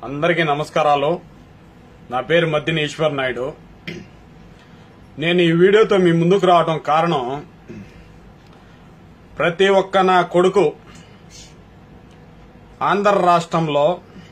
అందరికీ నమస్కారాలు నా పేరు మద్దిని ఈశ్వర్ నాయుడు నేను ఈ వీడియోతో మీ ముందుకు రావడం కారణం ప్రతి ఒక్క నా కొడుకు ఆంధ్ర రాష్ట్రంలో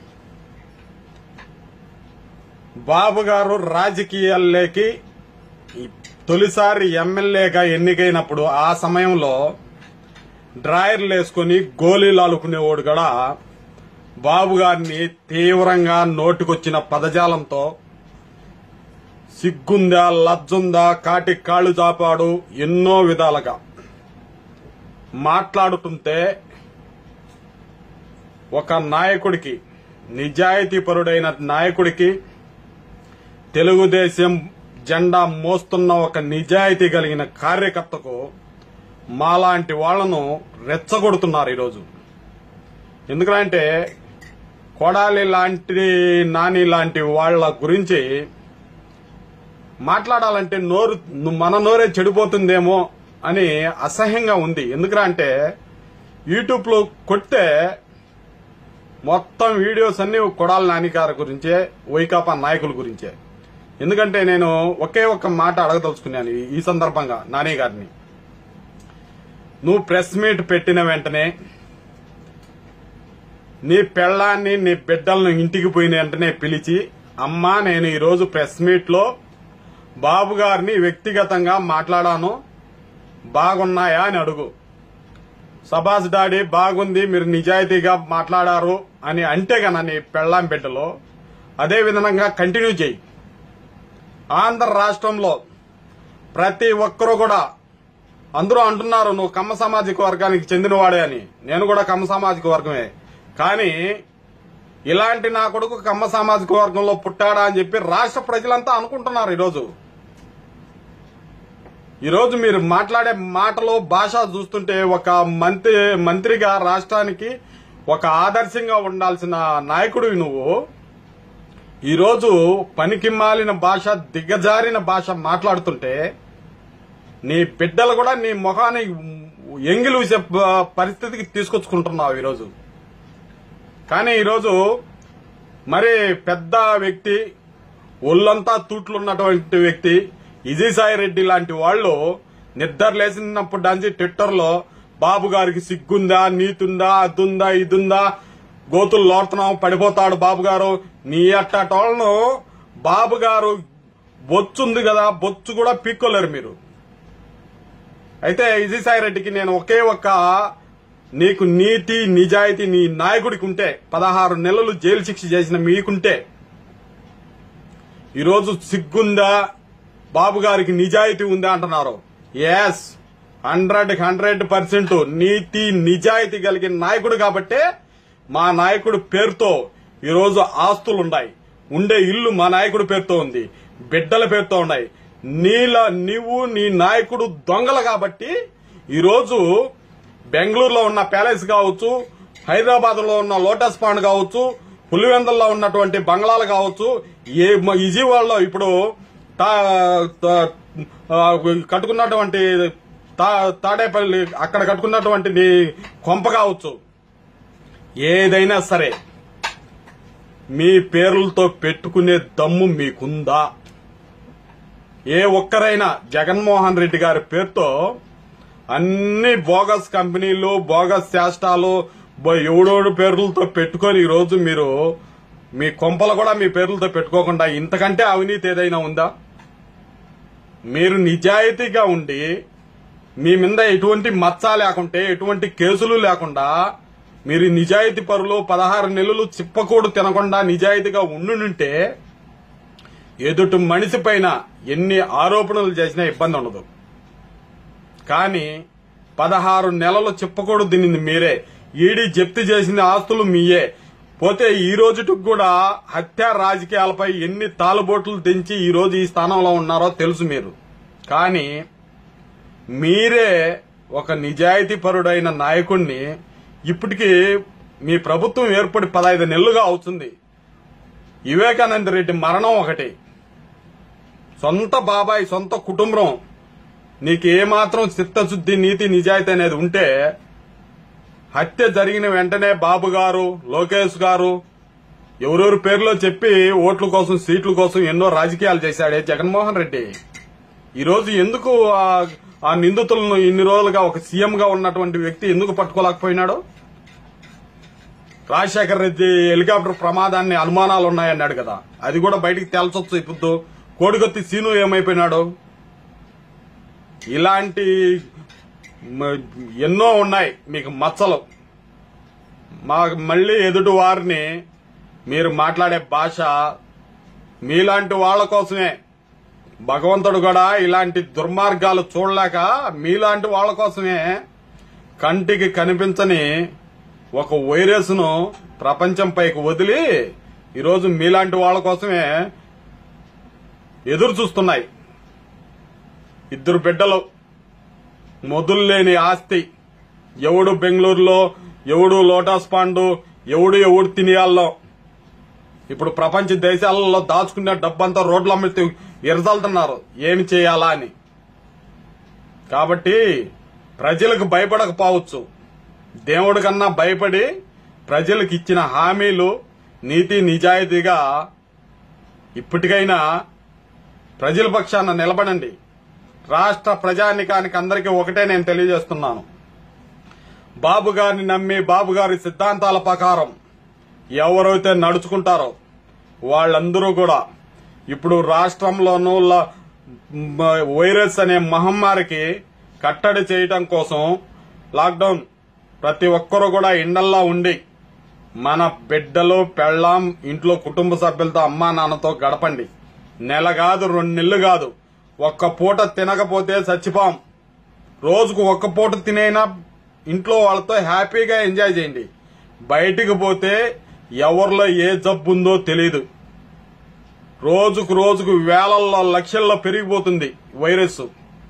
బాబు గారు రాజకీయాల్లోకి ఈ తొలిసారి ఎమ్మెల్యేగా ఎన్నికైనప్పుడు ఆ సమయంలో డ్రాయర్లు వేసుకుని గోళీలు ఆలుకునేవాడు కూడా బాబు గారిని తీవ్రంగా నోటికొచ్చిన పదజాలంతో సిగ్గుందా లజ్జుందా కాటి కాళ్ళు చాపాడు ఎన్నో విధాలుగా మాట్లాడుతుంటే ఒక నాయకుడికి నిజాయితీపరుడైన నాయకుడికి తెలుగుదేశం జెండా మోస్తున్న ఒక నిజాయితీ కలిగిన కార్యకర్తకు మాలాంటి వాళ్లను రెచ్చగొడుతున్నారు ఈరోజు ఎందుకంటే కొడాలి లాంటి నాని లాంటి వాళ్ళ గురించి మాట్లాడాలంటే నోరు మన నోరే చెడిపోతుందేమో అని అసహ్యంగా ఉంది ఎందుకంటే యూట్యూబ్ లో కొడితే మొత్తం వీడియోస్ అన్ని కొడాలి నాని గారి గురించే వైకాపా నాయకుల గురించే ఎందుకంటే నేను ఒకే ఒక్క మాట అడగదలుచుకున్నాను ఈ- ఈ సందర్భంగా నాని గారిని నువ్వు ప్రెస్ మీట్ పెట్టిన వెంటనే నీ పెళ్ళాన్ని నీ బిడ్డలను ఇంటికి పోయిన వెంటనే పిలిచి అమ్మా నేను ఈరోజు ప్రెస్ మీట్ లో బాబు గారిని వ్యక్తిగతంగా మాట్లాడాను బాగున్నాయా అని అడుగు సబాస్ డాడీ బాగుంది మీరు నిజాయితీగా మాట్లాడారు అని అంటే గన నీ పెళ్ళాం బిడ్డలో అదే విధంగా కంటిన్యూ చేయి ఆంధ్ర రాష్ట్రంలో ప్రతి ఒక్కరూ కూడా అందరూ అంటున్నారు నువ్వు కమ్మ సామాజిక వర్గానికి చెందినవాడే అని నేను కూడా కమ్మ సామాజిక వర్గమే కానీ ఇలాంటి నా కొడుకు కమ్మ సామాజిక వర్గంలో పుట్టాడా అని చెప్పి రాష్ట్ర ప్రజలంతా అనుకుంటున్నారు ఈరోజు ఈరోజు మీరు మాట్లాడే మాటలో భాష చూస్తుంటే ఒక మంత్రి మంత్రిగా రాష్ట్రానికి ఒక ఆదర్శంగా ఉండాల్సిన నాయకుడు నువ్వు ఈరోజు పనికి మాలిన భాష దిగజారిన భాష మాట్లాడుతుంటే నీ బిడ్డలు కూడా నీ ముఖాన్ని ఎంగిలి ఊసే ప- పరిస్థితికి తీసుకొచ్చుకుంటున్నావు ఈరోజు కానీ ఈరోజు మరి పెద్ద వ్యక్తి ఒళ్ళంతా తూట్లున్నటువంటి వ్యక్తి విజయసాయి రెడ్డి లాంటి వాళ్ళు నిద్ర లేచినప్పుడు డాంచి ట్విట్టర్ లో బాబు గారికి సిగ్గుందా నీతుందా అదుందా ఇదుందా గోతులు లోడుతున్నాం పడిపోతాడు బాబు గారు నీ అట్టటోళ్ళను బాబు గారు బొచ్చుంది కదా బొచ్చు కూడా పీక్కోలేరు మీరు అయితే విజయసాయి రెడ్డికి నేను ఒకే ఒక్క నీకు నీతి నిజాయితీ నీ నాయకుడికి ఉంటే పదహారు నెలలు జైలు శిక్ష చేసిన మీకుంటే ఈరోజు సిగ్గుందా బాబు గారికి నిజాయితీ ఉందా అంటున్నారు ఎస్ హండ్రెడ్ హండ్రెడ్ పర్సెంట్ నీతి నిజాయితీ కలిగిన నాయకుడు కాబట్టే మా నాయకుడు పేరుతో ఈరోజు ఆస్తులున్నాయి ఉండే ఇల్లు మా నాయకుడి పేరుతో ఉంది బిడ్డల పేరుతో ఉన్నాయి నీలా నీవు నీ నాయకుడు దొంగలు కాబట్టి ఈరోజు బెంగళూరులో ఉన్న ప్యాలెస్ కావచ్చు హైదరాబాద్ లో ఉన్న లోటస్ పాండ్ కావచ్చు పులివెందుల్లో ఉన్నటువంటి బంగ్లాలు కావచ్చు ఏ మ- విజయవాడలో ఇప్పుడు తా- తా- ఆ, కట్టుకున్నటువంటి తా- తాడేపల్లి అక్కడ కట్టుకున్నటువంటి నీ కొంప కావచ్చు ఏదైనా సరే మీ పేర్లతో పెట్టుకునే దమ్ము మీకుందా ఏ ఒక్కరైనా జగన్మోహన్ రెడ్డి గారి పేరుతో అన్ని బోగస్ కంపెనీలు బోగస్ శాస్త్రాలు బో- ఎవడోడు పేర్లతో పెట్టుకొని ఈ రోజు మీరు మీ కొంపలు కూడా మీ పేర్లతో పెట్టుకోకుండా ఇంతకంటే అవినీతి ఏదైనా ఉందా మీరు నిజాయితీగా ఉండి మీ మీద ఎటువంటి మచ్చ లేకుంటే ఎటువంటి కేసులు లేకుండా మీరు నిజాయితీ పరులు పదహారు నెలలు చిప్పకూడు తినకుండా నిజాయితీగా ఉండుంటే ఎదుటి మనిషి పైన ఎన్ని ఆరోపణలు చేసినా ఇబ్బంది ఉండదు కానీ పదహారు నెలలు చెప్పకూడదు తినింది మీరే ఈడీ జప్తు చేసిన ఆస్తులు మీయే పోతే ఈ రోజుకి కూడా హత్య రాజకీయాలపై ఎన్ని తాలుబోట్లు తెంచి ఈ రోజు ఈ స్థానంలో ఉన్నారో తెలుసు మీరు కానీ మీరే ఒక నిజాయితీ పరుడైన నాయకుణ్ణి ఇప్పటికీ మీ ప్రభుత్వం ఏర్పడి పదహైదు నెలలుగా అవుతుంది వివేకానంద రెడ్డి మరణం ఒకటి సొంత బాబాయ్ సొంత కుటుంబం నీకు ఏమాత్రం చిత్తశుద్ధి నీతి నిజాయితీ అనేది ఉంటే హత్య జరిగిన వెంటనే బాబు గారు లోకేష్ గారు ఎవరెవరి పేర్లో చెప్పి ఓట్ల కోసం సీట్ల కోసం ఎన్నో రాజకీయాలు చేశాడే జగన్మోహన్ రెడ్డి ఈ రోజు ఎందుకు ఆ- ఆ నిందితులను ఇన్ని రోజులుగా ఒక సీఎం గా ఉన్నటువంటి వ్యక్తి ఎందుకు పట్టుకోలేకపోయినాడు రాజశేఖర రెడ్డి హెలికాప్టర్ ప్రమాదాన్ని అనుమానాలు ఉన్నాయన్నాడు కదా అది కూడా బయటికి తేల్చొచ్చు ఇప్పుడు కోడిగొత్తి సీను ఏమైపోయినాడు ఇలాంటి మ- ఎన్నో ఉన్నాయి మీకు మచ్చలు మా మళ్ళీ ఎదుటి వారిని మీరు మాట్లాడే భాష మీలాంటి వాళ్ళ కోసమే భగవంతుడు కూడా ఇలాంటి దుర్మార్గాలు చూడలేక మీలాంటి వాళ్ళ కోసమే కంటికి కనిపించని ఒక వైరస్ ను ప్రపంచం పైకి వదిలి ఈరోజు మీలాంటి వాళ్ళ కోసమే ఎదురు చూస్తున్నాయి ఇద్దరు బిడ్డలు మొదలు లేని ఆస్తి ఎవడు బెంగళూరులో ఎవడు లోటస్ పాండు ఎవడు ఎవడు తినేయాల్లో ఇప్పుడు ప్రపంచ దేశాలలో దాచుకునే డబ్బంతా రోడ్ల అమ్మితే ఎరజల్తున్నారు ఏమి చేయాలా అని కాబట్టి ప్రజలకు భయపడకపోవచ్చు దేవుడి కన్నా భయపడి ప్రజలకు ఇచ్చిన హామీలు నీతి నిజాయితీగా ఇప్పటికైనా ప్రజల పక్షాన నిలబడండి రాష్ట్ర ప్రజానికానికి అందరికీ ఒకటే నేను తెలియజేస్తున్నాను బాబు గారిని నమ్మి బాబు గారి సిద్ధాంతాల ప్రకారం ఎవరైతే నడుచుకుంటారో వాళ్ళందరూ కూడా ఇప్పుడు రాష్ట్రంలోనూ ల- మ- వైరస్ అనే మహమ్మారికి కట్టడి చేయటం కోసం లాక్డౌన్ ప్రతి ఒక్కరూ కూడా ఇండల్లా ఉండి మన బిడ్డలు పెళ్ళాం ఇంట్లో కుటుంబ సభ్యులతో అమ్మా నాన్నతో గడపండి నెల కాదు రెండు నెలలు కాదు ఒక్క పూట తినకపోతే చచ్చిపోం రోజుకు ఒక్క పూట తినైనా ఇంట్లో వాళ్ళతో హ్యాపీగా ఎంజాయ్ చేయండి బయటికి పోతే ఎవరిలో ఏ జబ్బు ఉందో తెలియదు రోజుకు రోజుకు వేలల్లో లక్షల్లో పెరిగిపోతుంది వైరస్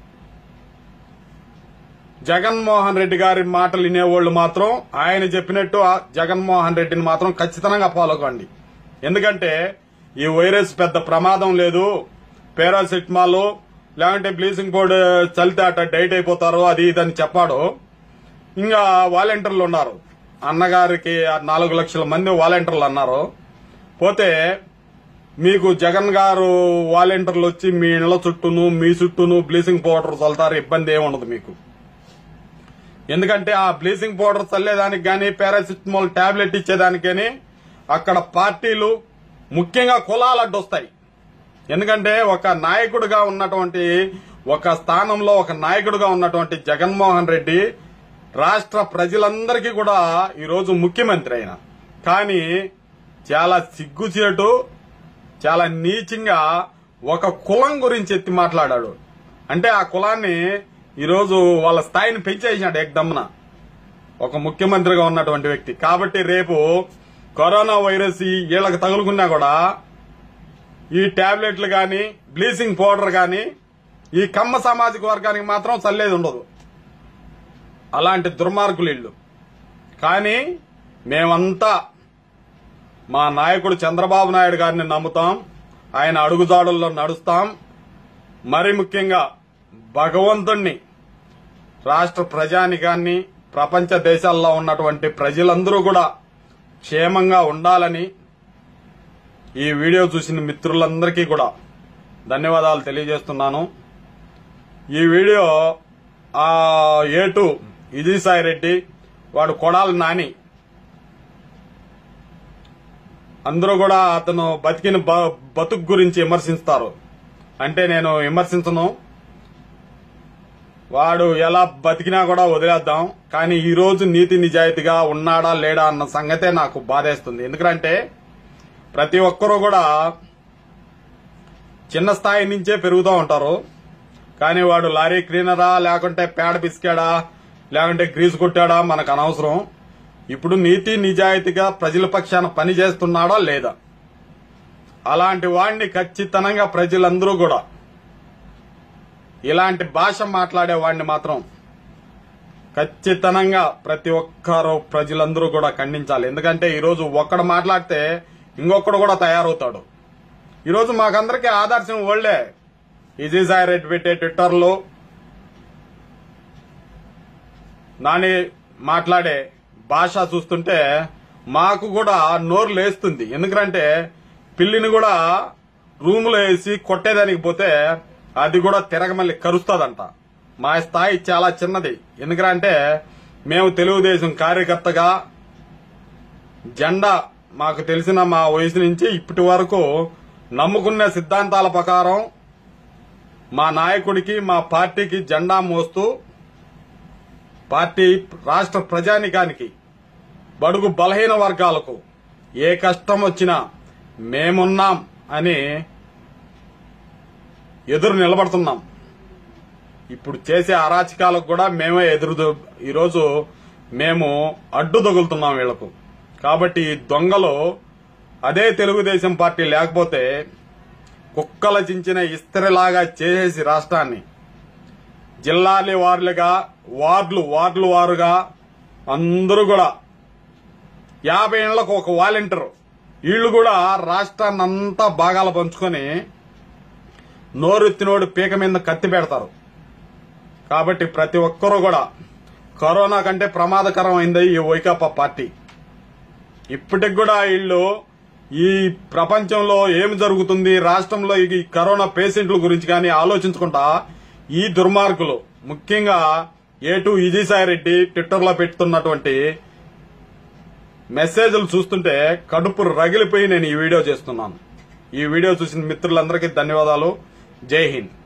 జగన్మోహన్ రెడ్డి గారి మాటలు వినేవాళ్ళు మాత్రం ఆయన చెప్పినట్టు ఆ జగన్మోహన్ రెడ్డిని మాత్రం ఖచ్చితంగా ఫాలో కండి ఎందుకంటే ఈ వైరస్ పెద్ద ప్రమాదం లేదు పారాసిటమాల్ లేదంటే బ్లీచింగ్ పౌడర్ చల్లితే అట్ట డైట్ అయిపోతారు అది ఇది అని చెప్పాడు ఇంకా వాలంటీర్లు ఉన్నారు అన్నగారికి ఆ నాలుగు లక్షల మంది వాలంటీర్లు అన్నారు పోతే మీకు జగన్ గారు వాలంటీర్లు వచ్చి మీ ఇళ్ల చుట్టూను మీ చుట్టూను బ్లీచింగ్ పౌడర్ చల్లుతారు ఇబ్బంది ఏమి ఉండదు మీకు ఎందుకంటే ఆ బ్లీచింగ్ పౌడర్ చల్లేదానికి గాని పారాసిటమాల్ టాబ్లెట్ ఇచ్చేదానికి గాని అక్కడ పార్టీలు ముఖ్యంగా కులాలు అడ్డొస్తాయి ఎందుకంటే ఒక నాయకుడిగా ఉన్నటువంటి ఒక స్థానంలో ఒక నాయకుడిగా ఉన్నటువంటి జగన్మోహన్ రెడ్డి రాష్ట్ర ప్రజలందరికీ కూడా ఈరోజు ముఖ్యమంత్రి అయిన కానీ చాలా సిగ్గుచేటు చాలా నీచంగా ఒక కులం గురించి ఎత్తి మాట్లాడాడు అంటే ఆ కులాన్ని ఈరోజు వాళ్ళ స్థాయిని పెంచేసినాడు ఏకదమ్మున ఒక ముఖ్యమంత్రిగా ఉన్నటువంటి వ్యక్తి కాబట్టి రేపు కరోనా వైరస్ ఈ వీళ్ళకి తగులుకున్నా కూడా ఈ టాబ్లెట్లు గాని బ్లీచింగ్ పౌడర్ గాని ఈ కమ్మ సామాజిక వర్గానికి మాత్రం చల్లేది ఉండదు అలాంటి దుర్మార్గులు ఇళ్ళు కానీ మేమంతా మా నాయకుడు చంద్రబాబు నాయుడు గారిని నమ్ముతాం ఆయన అడుగుజాడుల్లో నడుస్తాం మరి ముఖ్యంగా భగవంతుణ్ణి రాష్ట్ర ప్రజానికాన్ని ప్రపంచ దేశాల్లో ఉన్నటువంటి ప్రజలందరూ కూడా క్షేమంగా ఉండాలని ఈ వీడియో చూసిన మిత్రులందరికీ కూడా ధన్యవాదాలు తెలియజేస్తున్నాను ఈ వీడియో ఆ ఏటు విజయసాయి రెడ్డి వాడు కొడాలి నాని అందరూ కూడా అతను బతికిన బ- బతుకు గురించి విమర్శిస్తారు అంటే నేను విమర్శించను వాడు ఎలా బతికినా కూడా వదిలేద్దాం కానీ ఈ రోజు నీతి నిజాయితీగా ఉన్నాడా లేడా అన్న సంగతే నాకు బాధేస్తుంది ఎందుకంటే ప్రతి ఒక్కరూ కూడా చిన్న స్థాయి నుంచే పెరుగుతూ ఉంటారు కానీ వాడు లారీ క్లీనరా లేకుంటే పేడ పిసికాడా లేకుంటే గ్రీజ్ కొట్టాడా మనకు అనవసరం ఇప్పుడు నీతి నిజాయితీగా ప్రజల పక్షాన పని చేస్తున్నాడా లేదా అలాంటి వాడిని ఖచ్చితంగా ప్రజలందరూ కూడా ఇలాంటి భాష మాట్లాడే వాడిని మాత్రం ఖచ్చితంగా ప్రతి ఒక్కరు ప్రజలందరూ కూడా ఖండించాలి ఎందుకంటే ఈరోజు ఒక్కడు మాట్లాడితే ఇంకొకడు కూడా తయారవుతాడు ఈరోజు మాకందరికీ ఆదర్శం ఓళ్లే విజయసాయి రెడ్డి పెట్టే ట్విట్టర్లో నాని మాట్లాడే భాష చూస్తుంటే మాకు కూడా నోరు లేస్తుంది ఎందుకంటే పిల్లిని కూడా రూములో వేసి కొట్టేదానికి పోతే అది కూడా తిరగమల్లి కరుస్తుందంట మా స్థాయి చాలా చిన్నది ఎందుకంటే మేము తెలుగుదేశం కార్యకర్తగా జెండా మాకు తెలిసిన మా వయసు నుంచి ఇప్పటి వరకు నమ్ముకున్న సిద్ధాంతాల ప్రకారం మా నాయకుడికి మా పార్టీకి జెండా మోస్తూ పార్టీ రాష్ట్ర ప్రజానికానికి బడుగు బలహీన వర్గాలకు ఏ కష్టం వచ్చినా మేమున్నాం అని ఎదురు నిలబడుతున్నాం ఇప్పుడు చేసే అరాచకాలకు కూడా మేమే ఎదురు దో- ఈరోజు మేము అడ్డు తగులుతున్నాం వీళ్లకు కాబట్టి ఈ దొంగలు అదే తెలుగుదేశం పార్టీ లేకపోతే కుక్కల చించిన ఇస్త్రిలాగా చేసేసి రాష్ట్రాన్ని జిల్లాల వారులుగా వార్డులు వార్డులు వారుగా అందరూ కూడా యాభై ఏళ్లకు ఒక వాలంటీర్ వీళ్ళు కూడా రాష్ట్రాన్ని అంతా భాగాలు పంచుకొని నోరెత్తినోడు పీక మీద కత్తి పెడతారు కాబట్టి ప్రతి ఒక్కరూ కూడా కరోనా కంటే ప్రమాదకరమైంది ఈ వైకాపా పార్టీ ఇప్పటికి కూడా వీళ్ళు ఈ ప్రపంచంలో ఏమి జరుగుతుంది రాష్ట్రంలో ఈ కరోనా పేషెంట్ల గురించి కానీ ఆలోచించకుండా ఈ దుర్మార్గులు ముఖ్యంగా ఏటు విజయసాయి రెడ్డి ట్విట్టర్ లో పెడుతున్నటువంటి మెసేజ్లు చూస్తుంటే కడుపు రగిలిపోయి నేను ఈ వీడియో చేస్తున్నాను ఈ వీడియో చూసిన మిత్రులందరికీ ధన్యవాదాలు జై హింద్